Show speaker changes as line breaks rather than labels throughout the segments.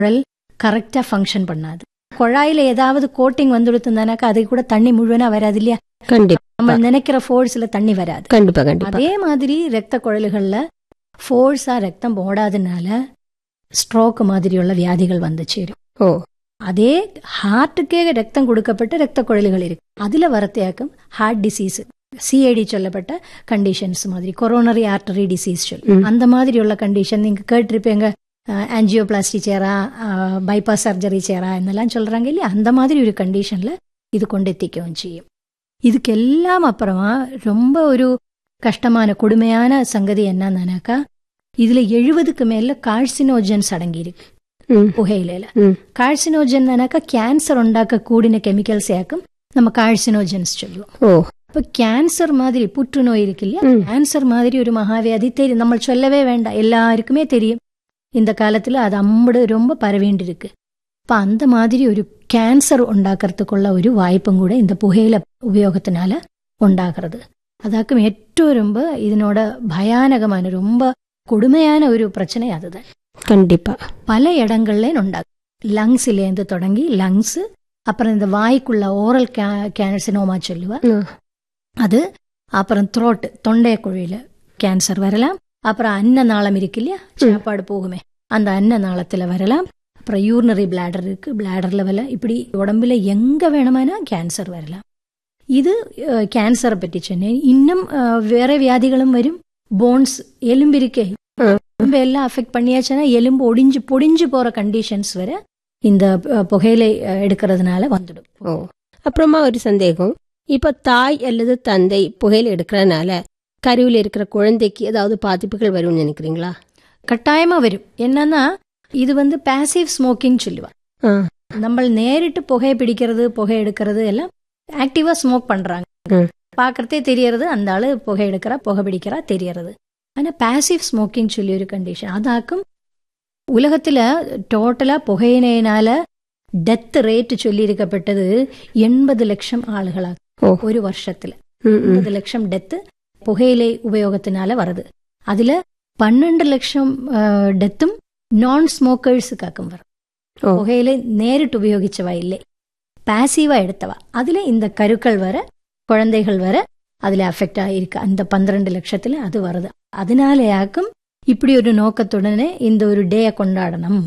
குழல் கரெக்டா ஃபங்க்ஷன் பண்ணாது குழாயில ஏதாவது கோட்டிங் வந்துடுத்துனாக்கா அது கூட தண்ணி முழுவனா வராது இல்லையா
கண்டிப்பா
நம்ம நினைக்கிற ஃபோர்ஸ்ல தண்ணி வராது
கண்டிப்பா கண்டிப்பா
அதே மாதிரி ரத்த குழல்கள்ல ஃபோர்ஸா ரத்தம் ஓடாதனால ஸ்ட்ரோக் மாதிரியுள்ள வியாதிகள் வந்து சேரும்
ஓ
அதே ஹார்ட்டுக்கே ரத்தம் கொடுக்கப்பட்ட ரத்த குழல்கள் இருக்கு அதுல வரத்தையாக்கும் ஹார்ட் டிசீஸ் சிஐடி சொல்லப்பட்ட கண்டிஷன்ஸ் மாதிரி கொரோனரி ஆர்டரி டிசீஸ் சொல்லு
ம்.
அந்த மாதிரியுள்ள கண்டிஷன் நீங்க கேட்டிருப்பீங்க ஆன்ஜியோபிளாஸ்டி சேரா பைபாஸ் சர்ஜரி சேரா என்னெல்லாம் சொல்றாங்க இல்லையா அந்த மாதிரி ஒரு கண்டிஷன்ல இது கொண்டெத்திக்கவும் செய்யும் இதுக்கெல்லாம் அப்புறமா ரொம்ப ஒரு கஷ்டமான கொடுமையான சங்கதி என்னன்னாக்கா இதுல எழுபதுக்கு மேல கார்சினோஜன்ஸ் அடங்கியிருக்கு
ம்,
புகையிலையில
ம்.
കാഴ്സിനോജൻ എന്നൊക്കെ ക്യാൻസർ ഉണ്ടാക്ക കൂടിന കെമിക്കൽസ് ആക്കും நம்ம கால்சினோஜன்ஸ் சொல்லுவோம்
ஓ
அப்ப கேன்சர் மாதிரி புற்றுநோய் இருக்கு இல்லையா
ம்.
கேன்சர் மாதிரி ஒரு மகாவியாதி தெரியும் நம்ம சொல்லவே வேண்டாம் எல்லாருக்குமே தெரியும் இந்த காலத்துல அது அம்படு ரொம்ப பரவேண்டி இருக்கு அப்ப அந்த மாதிரி ஒரு கேன்சர் ഉണ്ടാക്കறதுக்குള്ള ഒരു വായ്പും കൂടെ இந்த புகையில உபயோகத்தினால ഉണ്ടാகிறது அதாக்கும் ഏറ്റവും ரொம்ப இதனோட பயானகமான ரொம்ப கொடுமையான ஒரு பிரச்சனை அதுதான்
கண்டிப்பா
பல இடங்கள்ல உண்டாகும் லங்ஸ்லேருந்து தொடங்கி லங்ஸ் அப்புறம் இந்த வாய்க்குள்ள ஓரல் கேன்சனோமா சொல்லுவா
ம்.
அது அப்புறம் த்ரோட் தொண்டை குழியில கேன்சர் வரலாம் அப்புறம் அன்ன நாளம் இருக்கு இல்லையா சாப்பாடு போகுமே அந்த அன்ன நாளத்துல வரலாம் அப்புறம் யூரினரி பிளாடர் இருக்கு பிளாடர்ல வரலாம் இப்படி உடம்புல எங்க வேணுமானா கேன்சர் வரலாம் இது கேன்சரை பற்றி சொன்னேன் இன்னும் அஹ், வேற வியாதிகளும் வரும் போன்ஸ் எலும்பு இருக்கே
ம்.
எலும்பு எல்லாம் அஃபெக்ட் பண்ணியாச்சுன்னா எலும்பு ஒடிஞ்சு பொடிஞ்சு போற கண்டிஷன்ஸ் வர இந்த அஹ், புகையிலை அஹ், எடுக்கிறதுனால வந்துடும்
ஓ அப்புறமா ஒரு சந்தேகம் இப்ப தாய் அல்லது தந்தை புகையில எடுக்கிறனால கருவில் இருக்கிற குழந்தைக்கு ஏதாவது பாதிப்புகள் வரும்னு நினைக்கிறீங்களா
கட்டாயமா வரும் என்னன்னா இது வந்து பாசிவ் ஸ்மோக்கிங் சொல்லுவா
ஆ,
நம்ம நேரிட்டு புகை பிடிக்கிறது புகை எடுக்கிறது எல்லாம் ஆக்டிவா ஸ்மோக் பண்றாங்க
ம்.
பாக்குறதே தெரியறது அந்த ஆளு புகை எடுக்கிறா புகை பிடிக்கிறா தெரியறது ஆனா பாசிவ் ஸ்மோக்கிங் சொல்லி ஒரு கண்டிஷன் அதாக்கும் உலகத்துல டோட்டலா புகையினால டெத் ரேட் சொல்லி இருக்கப்பட்டது எண்பது லட்சம் ஆளுகளா
ஓ.
ஒரு வருஷத்துல
ம், ம்.
எண்பது லட்சம் டெத்து புகையிலை உபயோகத்தினால வருது அதுல பன்னெண்டு லட்சம் டெத்தும் நான் ஸ்மோக்கர்ஸுக்காக்கும் வரும்
ஓ.
புகையிலை நேரிட்டு உபயோகிச்சவா இல்லை பாசிவா எடுத்தவா அதுல இந்த கருக்கள் வர குழந்தைகள் வர அதுல அஃபெக்ட் ஆயிருக்கு அந்த பன்னிரண்டு லட்சத்துல அது வருது அதனாலயாக்கும் இப்படி ஒரு நோக்கத்துடனே இந்த ஒரு டே கொண்டாடணும்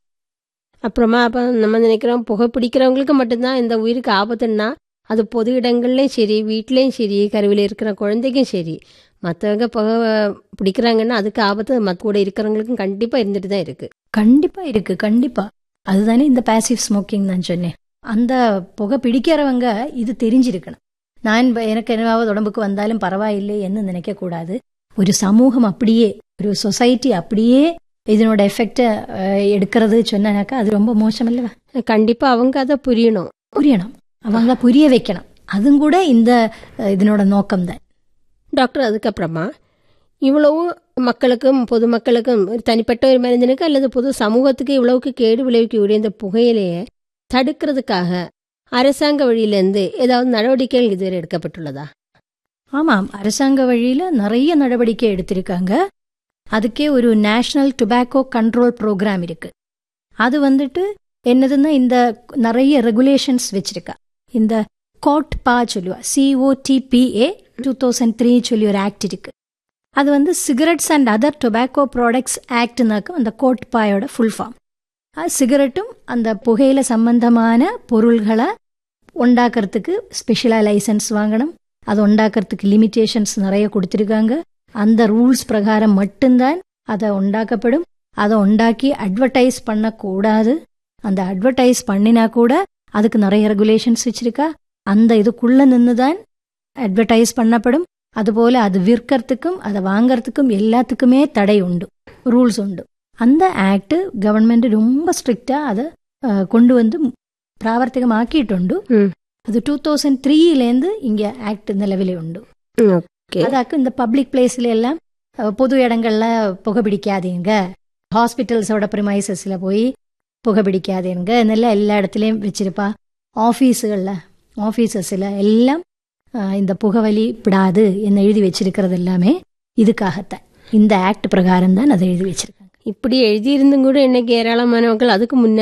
அப்புறமா அப்ப நம்ம நினைக்கிறோம் புகை பிடிக்கிறவங்களுக்கு மட்டும்தான் இந்த உயிருக்கு ஆபத்துன்னா அது பொது இடங்கள்லயும் சரி வீட்லயும் சரி கருவில் இருக்கிற குழந்தைக்கும் சரி மற்றவங்க புகை பிடிக்கிறாங்கன்னா அதுக்கு ஆபத்து மற்ற கூட இருக்கிறவங்களுக்கும் கண்டிப்பா இருந்துட்டு தான் இருக்கு
கண்டிப்பா இருக்கு கண்டிப்பா அதுதானே இந்த பாசிவ் ஸ்மோக்கிங் நான் சொன்னேன் அந்த புகை பிடிக்கிறவங்க இது தெரிஞ்சிருக்கணும் நான் இப்ப எனக்கு என்னவாவது உடம்புக்கு வந்தாலும் பரவாயில்லை என்று நினைக்க கூடாது ஒரு சமூகம் அப்படியே ஒரு சொசைட்டி அப்படியே இதனோட எஃபெக்ட எடுக்கிறது சொன்னாக்கா அது ரொம்ப மோசம் இல்லவா
கண்டிப்பா அவங்க அதை புரியணும்
புரியணும் அவங்க புரிய வைக்கணும் அதுவும் கூட இந்த அஹ், இதனோட நோக்கம் தான்
டாக்டர் அதுக்கப்புறமா இவ்வளவும் மக்களுக்கும் பொதுமக்களுக்கும் ஒரு தனிப்பட்ட ஒரு மனிதனுக்கு அல்லது பொது சமூகத்துக்கு இவ்வளவுக்கு கேடு விளைவிக்கக்கூடிய இந்த புகையிலையை தடுக்கிறதுக்காக அரசாங்க வழியிலேருந்து ஏதாவது நடவடிக்கைகள் இதுவரை எடுக்கப்பட்டுள்ளதா
ஆமாம் அரசாங்க வழியில நிறைய நடவடிக்கை எடுத்திருக்காங்க அதுக்கே ஒரு நேஷனல் டுபாக்கோ கண்ட்ரோல் ப்ரோக்ராம் இருக்கு அது வந்துட்டு என்னதுன்னா இந்த நிறைய ரெகுலேஷன்ஸ் வச்சிருக்கா இந்த கோட் பா சொல்லுவா சிஓடிபிஏ டூ தௌசண்ட் த்ரீ சொல்லி ஒரு ஆக்ட் இருக்கு அது வந்து cigarettes and other tobacco products ஆக்ட்னாக்கும் அந்த கோட் பாயோட ஃபுல் ஃபார்ம் சிகரெட்டும் அந்த புகையில சம்பந்தமான பொருள்களை உண்டாக்குறதுக்கு ஸ்பெஷலாக லைசன்ஸ் வாங்கணும் அது உண்டாக்குறதுக்கு லிமிட்டேஷன்ஸ் நிறைய கொடுத்துருக்காங்க அந்த ரூல்ஸ் பிரகாரம் மட்டும்தான் அதை உண்டாக்கப்படும் அதை உண்டாக்கி அட்வர்டைஸ் பண்ணக்கூடாது அந்த அட்வர்டைஸ் பண்ணினா கூட அதுக்கு நிறைய ரெகுலேஷன்ஸ் வச்சிருக்கா அந்த இதுக்குள்ள நின்று தான் அட்வர்டைஸ் பண்ணப்படும் அதுபோல அது விற்கிறதுக்கும் அதை வாங்கறதுக்கும் எல்லாத்துக்குமே தடை உண்டு ரூல்ஸ் உண்டு அந்த ஆக்ட் கவர்மெண்ட் ரொம்ப ஸ்ட்ரிக்டா அதை அஹ், கொண்டு வந்து പ്രാവർത്തികമാക്കിയിട്ടുണ്ട്
ம்.
അത് ടൂ തൗസൻഡ് ത്രീയിലേന്ത് ഇങ്ങ ആക്ട് നിലവിലുണ്ട്
ஓகே
അതാക്കും இந்த பப்ளிக் பிளேஸ்ல பொது இடங்கள்ல புகைப்பிடிக்காதீங்க ஹாஸ்பிட்டல்ஸோட ப்ரிமைசஸ்ல போய் புகைப்பிடிக்காதீங்க എന്നெல்லாம் எல்லா இடத்துலயும் வச்சிருப்பா ஆஃபீஸுகளில் ஆஃபீஸஸில் எல்லாம் அஹ், இந்த புகவலி விடாது என்று எழுதி வச்சிருக்கிறது எல்லாமே இதுக்காகத்தான் இந்த ஆக்ட் பிரகாரம் தான் அதை எழுதி வச்சிருக்காங்க
இப்படி எழுதியிருந்தும் கூட இன்னைக்கு ஏராளமான மக்கள் அதுக்கு முன்னாடி